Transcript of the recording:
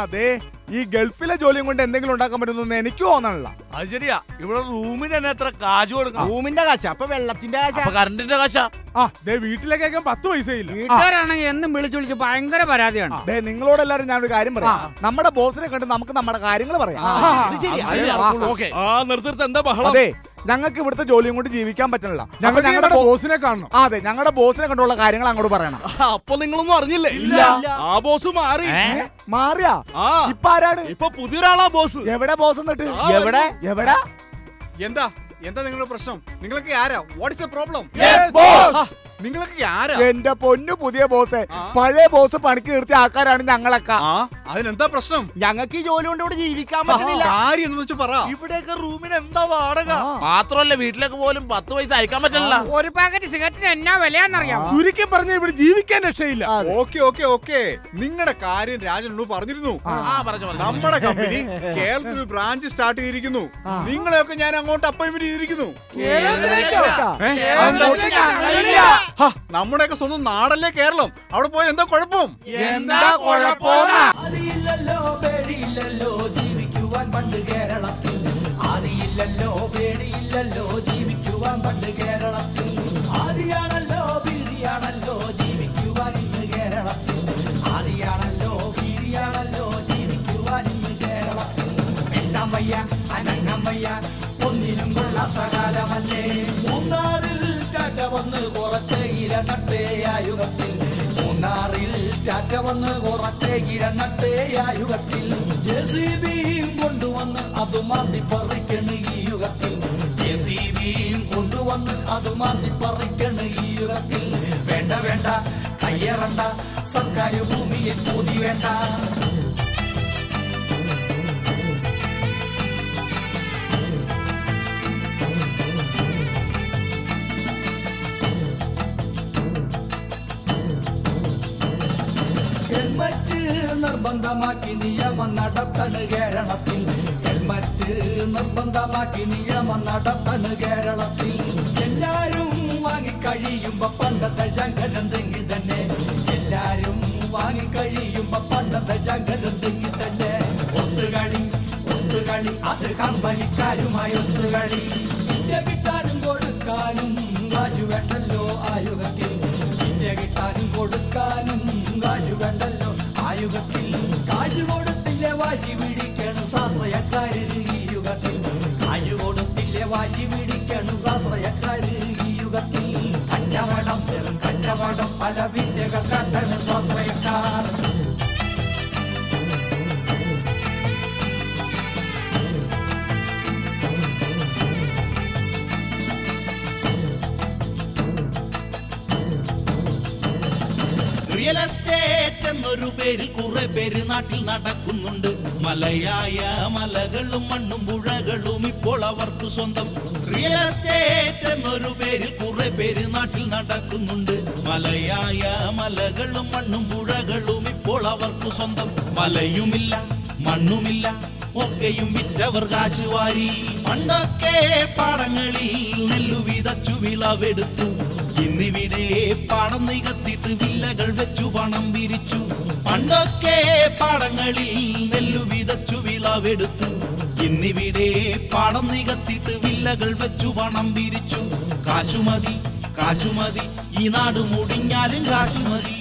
അതെ ഈ ഗൾഫിലെ ജോലിയും കൊണ്ട് എന്തെങ്കിലും ഉണ്ടാക്കാൻ പറ്റുമെന്ന് എനിക്ക് തോന്നണില്ല അത് ശരിയാ ഇവിടെ റൂമിന് തന്നെ എത്ര കാശ് കൊടുക്കണം റൂമിന്റെ കാശ അപ്പൊ വെള്ളത്തിന്റെ കാശ അപ്പൊ കറണ്ടിന്റെ കാശാ ആ ദേ വീട്ടിലേക്കൊക്കെ പത്ത് പൈസയില്ല വീട്ടുകാരാണെങ്കിൽ എന്നും വിളിച്ചു വിളിച്ച് ഭയങ്കര പരാതിയാണ് ദേ നിങ്ങളോട് എല്ലാവരും ഞാനൊരു കാര്യം പറയാം നമ്മുടെ ബോസിനെ കണ്ട് നമുക്ക് നമ്മുടെ കാര്യങ്ങൾ പറയാം ഇത് ശരിയാ അത് ശരിയാ. ഓക്കേ ആ നിർത്തിട്ട് എന്താ ബഹളം അതെ ഞങ്ങൾക്ക് ഇവിടുത്തെ ജോലിയും കൊണ്ട് ജീവിക്കാൻ പറ്റണില്ല അപ്പൊ ഞങ്ങൾക്ക് ഞങ്ങളുടെ ഞങ്ങളുടെ ബോ- ബോസിനെ കാണണം ആ, അതെ ഞങ്ങളുടെ ബോസിനെ കണ്ടുള്ള കാര്യങ്ങൾ അങ്ങോട്ട് പറയണം ആ, അപ്പൊ നിങ്ങളൊന്നും അറിഞ്ഞില്ലേ ഇല്ല. ആ ബോസ് മാറി ഏ? മാറിയാ ആ ഇപ്പൊ ആരാണ് ഇപ്പൊ പുതിയൊരാളാ ബോസ് എവിടെ ബോസ് എന്നിട്ട് എവിടെ എവിടെ എന്താ എന്താ നിങ്ങളുടെ പ്രശ്നം നിങ്ങൾക്ക് ആരാ വാട്ട്സ് എ പ്രോബ്ലം ബോസ് നിങ്ങൾക്ക് ആരാ എന്റെ പൊന്നു പുതിയ ബോസ് ആ. പഴയ ബോസ് പണിക്ക് നിർത്തിയ ആൾക്കാരാണ് ഞങ്ങളൊക്കെ ആ അതിനെന്താ പ്രശ്നം ഞങ്ങൾക്ക് ഈ ജോലി കൊണ്ട് ഇവിടെ ജീവിക്കാൻ പറ്റുന്നില്ല കാര്യം എന്ന് വെച്ച് പറ ഇവിടെയൊക്കെ റൂമിന് എന്താ വാടക മാത്രമല്ല വീട്ടിലേക്ക് പോലും പത്ത് പൈസ അയക്കാൻ പറ്റില്ല ഒരു പാക്കറ്റ് സിഗരറ്റിന് എന്നാ വിലയാന്നറിയാം ചുരുക്കി പറഞ്ഞ ഇവിടെ ജീവിക്കാൻ രക്ഷയില്ല അതെ. ഓക്കെ ഓക്കെ ഓക്കെ നിങ്ങളുടെ കാര്യം രാജനോട് പറഞ്ഞിരുന്നു ആ പറഞ്ഞു പറഞ്ഞു നമ്മുടെ കമ്പനി കേരളത്തിൽ ഒരു ബ്രാഞ്ച് സ്റ്റാർട്ട് ചെയ്തിരിക്കുന്നു നിങ്ങളെയൊക്കെ ഞാൻ അങ്ങോട്ട് അപ്പോയിന്റ്മെന്റ് ചെയ്തിരിക്കുന്നു കേട്ടാ? ഏ? അങ്ങോട്ട് ഞങ്ങളില്ല. ഹ, നമ്മുടെയൊക്കെ സ്വന്തം നാടല്ലേ കേരളം അവിടെ പോയാൽ എന്താ കുഴപ്പം എന്താ കുഴപ്പമെന്നാ ആദിയില്ലല്ലോ പേടിയില്ലല്ലോ ജീവിക്കുവാൻ പണ്ട് കേരളത്തിൽ ആദിയില്ലല്ലോ പേടിയില്ലല്ലോ ജീവിക്കുവാൻ പണ്ട് കേരളത്തിൽ ആദിയാണല്ലോ ഭീതിയാണല്ലോ ജീവിക്കുവാൻ ഇന്ന് കേരളത്തിൽ ആദിയാണല്ലോ ഭീതിയാണല്ലോ ജീവിക്കുവാൻ ഇന്ന് കേരളത്തിൽ എണ്ണാൻ വയ്യ അനങ്ങാൻ വയ്യ ഒന്നിനും കൊള്ളാത്ത കാലമല്ലേ മൂന്നാറിൽ ടാറ്റ വന്ന് കുറച്ച് ഇര നട്ടേ ആ യുഗത്തിൽ മൂന്നാറിൽ ടാറ്റ വന്ന് കുറച്ച് ഇര നട്ടേ ആ യുഗത്തിൽ ജെ സി ബിയും കൊണ്ടുവന്ന് അത് മാറ്റി പറിക്കണ് ഈ യുഗത്തിൽ ജെ സി ബിയും കൊണ്ടുവന്ന് അത് മാറ്റി പറിക്കണ് ഈ യുഗത്തിൽ വേണ്ട വേണ്ട കയ്യേറണ്ട സർക്കാർ ഭൂമിയിൽ കൂടി വേണ്ട ഹെൽമറ്റ് നിർബന്ധമാക്കി നിയമം നടത്തണ് കേരളത്തിൽ ഹെൽമറ്റ് നിർബന്ധമാക്കി നിയമം നടത്തണ് കേരളത്തിൽ എല്ലാരും വാങ്ങിക്കഴിയുമ്പോ പണ്ടത്തെ ജങ്കനെന്തെങ്കിൽ തന്നെ എല്ലാരും വാങ്ങിക്കഴിയുമ്പോ പണ്ടത്തെ ജങ്കനെന്തെങ്കിൽ തന്നെ ഒത്തുകളി ഒത്തുകളി അത് കമ്പനിക്കാരുമായി ഒത്തുകളി ഇന്ത്യ കിട്ടാനും കൊടുക്കാനും കാശു വേണ്ടല്ലോ ആയുഗത്തിൽ ഇന്ത്യ കിട്ടാനും കൊടുക്കാനും കാശു വേണ്ടല്ലോ ആയുഗത്തിൽ കാശു കൊടുത്തില്ലേ വാശി പിടിക്കണം സാശ്രയക്കാരിൽ ഈ യുഗത്തിൽ കാശു കൊടുത്തില്ലേ വാശി പിടിക്കണം സാശ്രയക്കാരിൽ ഈ യുഗത്തിൽ കച്ചവടം വെറും കച്ചവടം പല വിദ്യകൾ കണ്ടണ് സാശ്രയക്കാർ റിയൽ എസ്റ്റേറ്റ് എന്നൊരു പേരിൽ കുറെ പേര് നാട്ടിൽ നടക്കുന്നുണ്ട് മലയായ മലകളും മണ്ണും പുഴകളും ഇപ്പോൾ അവർക്ക് സ്വന്തം റിയൽ എസ്റ്റേറ്റ് എന്നൊരു പേരിൽ കുറെ പേര് നാട്ടിൽ നടക്കുന്നുണ്ട് മലയായ മലകളും മണ്ണും പുഴകളും ഇപ്പോൾ അവർക്ക് സ്വന്തം മലയുമില്ല മണ്ണുമില്ല ഒക്കെയും വിറ്റവർ കാശ് വാരി പണ്ടൊക്കെ പാടങ്ങളിൽ നെല്ലു വിതച്ചു വിളവെടുത്തു ഇന്നിവിടെ പാടം നികത്തിട്ട് വില്ലകൾ വെച്ചു പണം പിരിച്ചു പണ്ടൊക്കെ പാടങ്ങളിൽ നെല്ലു വിതച്ചു വിളവെടുത്തു ഇന്നിവിടെ പാടം നികത്തിട്ട് വില്ലകൾ വെച്ചു പണം പിരിച്ചു കാശുമതി കാശുമതി ഈ നാട് മുടിഞ്ഞാലും കാശുമതി